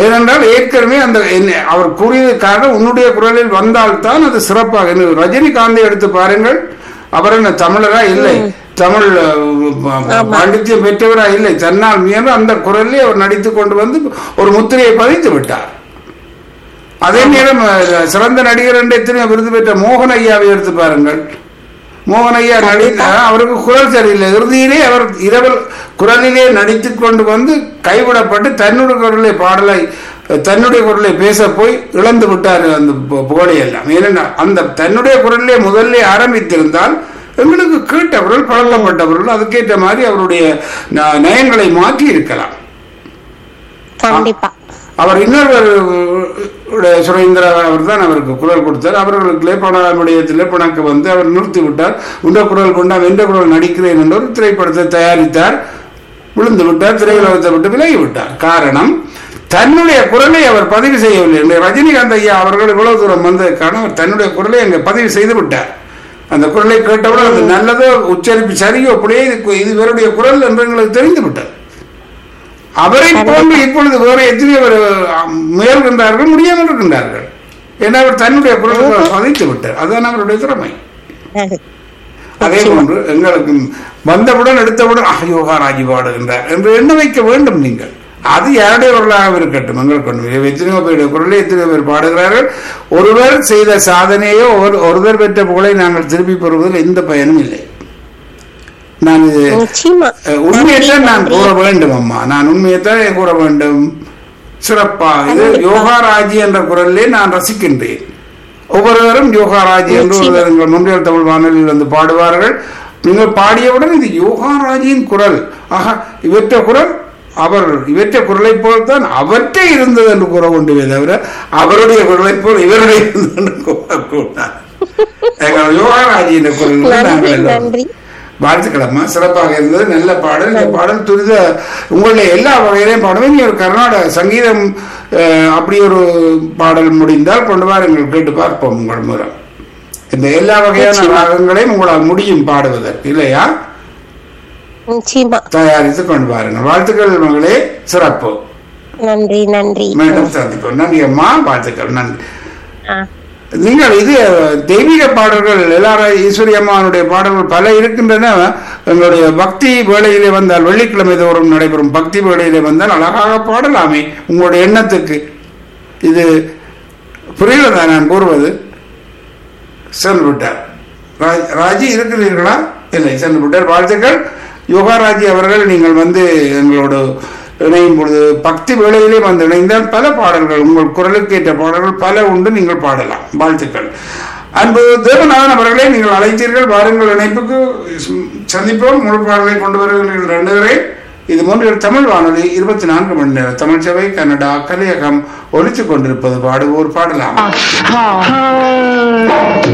ஏனென்றால் ஏற்கனவே அந்த என்ன- அவர் கூறியதுக்காக உன்னுடைய குரலில் வந்தால்தான் அது சிறப்பாக இன்னும் ரஜினிகாந்தை எடுத்து பாருங்கள் அவர் என்ன தமிழரா இல்லை தமிழ் அஹ், ப- பாண்டித்யம் பெற்றவரா இல்லை தன்னால் முயன்று அந்த குரலில் அவர் நடித்துக் கொண்டு வந்து ஒரு முத்திரையை பதித்து விட்டார் அதே நேரம் அஹ், சிறந்த நடிகர் என்று எத்தனை விருது பெற்ற மோகன் ஐயாவை எடுத்து பாருங்கள் மோகன் ஐயா நடித்த அவருக்கு குரல் சரியில்லை இறுதியிலே அவர் இரவல் குரலிலே நடித்துக் கொண்டு வந்து கைவிடப்பட்டு தன்னுடைய குரலை பாடலை தன்னுடைய குரலை பேச போய் இழந்து விட்டார் அந்த பு- புகழை எல்லாம் ஏனென்றால் அந்த தன்னுடைய குரலிலே முதல்ல ஆரம்பித்திருந்தால் எங்களுக்கு கேட்ட குரல் பழக்கப்பட்டவர்கள் அதுக்கேற்ற மாதிரி அவருடைய ந- நயங்களை மாற்றி இருக்கலாம் கண்டிப்பா அவர் இன்னொருவர் உடைய சுரேந்திரா அவர் தான் அவருக்கு குரல் கொடுத்தார் அவர்களுக்கு பணமுடையத்தில் பணக்கு வந்து அவர் நிறுத்தி விட்டார் உண்ட குரல் கொண்டு அவன் எந்த குரல் நடிக்கிறேன் என்ற ஒரு திரைப்படத்தை தயாரித்தார் விழுந்து விட்டார் திரையுலகத்தை விட்டு விலகி விட்டார் காரணம் தன்னுடைய குரலை அவர் பதிவு செய்யவில்லை இந்த ரஜினிகாந்த் ஐயா அவர்கள் இவ்வளவு தூரம் வந்ததற்கான அவர் தன்னுடைய குரலை அங்கே பதிவு செய்து விட்டார் அந்த குரலை கேட்டவுடன் அது நல்லதோ உச்சரிப்பு சரியோ அப்படியே இது இது இவருடைய குரல் என்று எங்களுக்கு தெரிந்து விட்டது அவரை போன்று இப்பொழுது வேறு எத்தனை பேர் அஹ், முயல்கின்றார்கள் முடியாமல் இருக்கின்றார்கள் ஏன்னா அவர் தன்னுடைய குரலுக்கு பதித்து விட்டார் அதுதான் அவருடைய திறமை அதே போன்று எங்களுக்கு வந்தவுடன் எடுத்தவுடன் "ஆ, யோகா ராஜி பாடுகின்றார் என்று எண்ண வைக்க வேண்டும் நீங்கள் அது யாருடைய குரலாக இருக்கட்டும் எங்களுக்கு ஒன்றும் எத்தனையோ பேருடைய குரலை எத்தனையோ பேர் பாடுகிறார்கள் ஒருவர் செய்த சாதனையோ ஒரு ஒருவர் பெற்ற புகழை நாங்கள் திருப்பி பெறுவதில் எந்த பயனும் இல்லை நான் இது நிச்சயமா அஹ், உண்மையைத்தான் நான் கூற வேண்டும் அம்மா நான் உண்மையைத்தான் கூற வேண்டும் சிறப்பா இது யோகா ராஜி என்ற குரலிலே நான் ரசிக்கின்றேன் ஒவ்வொருவரும் யோகா ராஜி என்று ஒருவர் எங்கள் முன்னில் தமிழ் வானொலியில் வந்து பாடுவார்கள் நீங்கள் பாடியவுடன் இது யோகா ராஜியின் குரல் ஆஹா இவற்ற குரல் அவர் இவற்ற குரலை போல் தான் அவற்றை இருந்தது என்று கூற கொண்டுவே தவிர அவருடைய குரலை போல் இவருடைய இருந்தது என்று கூறக்கூடாது எங்கள் யோகா ராஜி என்ற குரல் நாங்கள் நன்றி எல்லோரும் நன்றி வாழ்த்துக்களம்மா சிறப்பாக இருந்தது நல்ல பாடல் இந்த பாடல் துரித உங்களுடைய எல்லா வகையிலையும் பாடுவேன் நீ ஒரு கர்நாடக சங்கீதம் அஹ், அப்படி ஒரு பாடல் முடிந்தால் கொண்டு வாருங்கள் கேட்டு பார்ப்போம் உங்கள் மூலம் இந்த எல்லா வகையான ராகங்களையும் உங்களால் முடியும் பாடுவதற்கு இல்லையா நிச்சயமா தயாரித்து கொண்டு வாருங்கள் வாழ்த்துக்கள் மகளே சிறப்பு நன்றி நன்றி மீண்டும் சந்திப்போம் நன்றி அம்மா வாழ்த்துக்கள் நன்றி ஆ. நீங்கள் இது தெய்வீக பாடல்கள் எல்லாரும் ஈஸ்வரி அம்மாவுடைய பாடல்கள் பல இருக்கின்றன எங்களுடைய பக்தி வேளையிலே வந்தால் வெள்ளிக்கிழமை தோறும் நடைபெறும் பக்தி வேளையிலே வந்தால் அழகாக பாடலாமே உங்களுடைய எண்ணத்துக்கு இது புரியலதா நான் கூறுவது சென்று விட்டார் ராஜ்- ராஜி இருக்கிறீர்களா இல்லை சென்று விட்டார் வாழ்த்துக்கள் யோகாராஜி அவர்கள் நீங்கள் வந்து எங்களோடு இணையும் பொழுது பக்தி வேளையிலே வந்து இணைந்தால் பல பாடல்கள் உங்கள் குரலுக்கு ஏற்ற பாடல்கள் பல உண்டு நீங்கள் பாடலாம் வாழ்த்துக்கள் அன்பு தேவநாதன் அவர்களே நீங்கள் அழைத்தீர்கள் வாருங்கள் இணைப்புக்கு சந்திப்போம் முழு பாடலை கொண்டு வருகிறீர்கள் ரெண்டு பேரை இது மூன்று தமிழ் வானொலி இருபத்தி நான்கு மணி நேரம் தமிழ் சபை கன்னடா கலியகம் ஒலித்துக் கொண்டிருப்பது பாடுவோர் பாடலாம்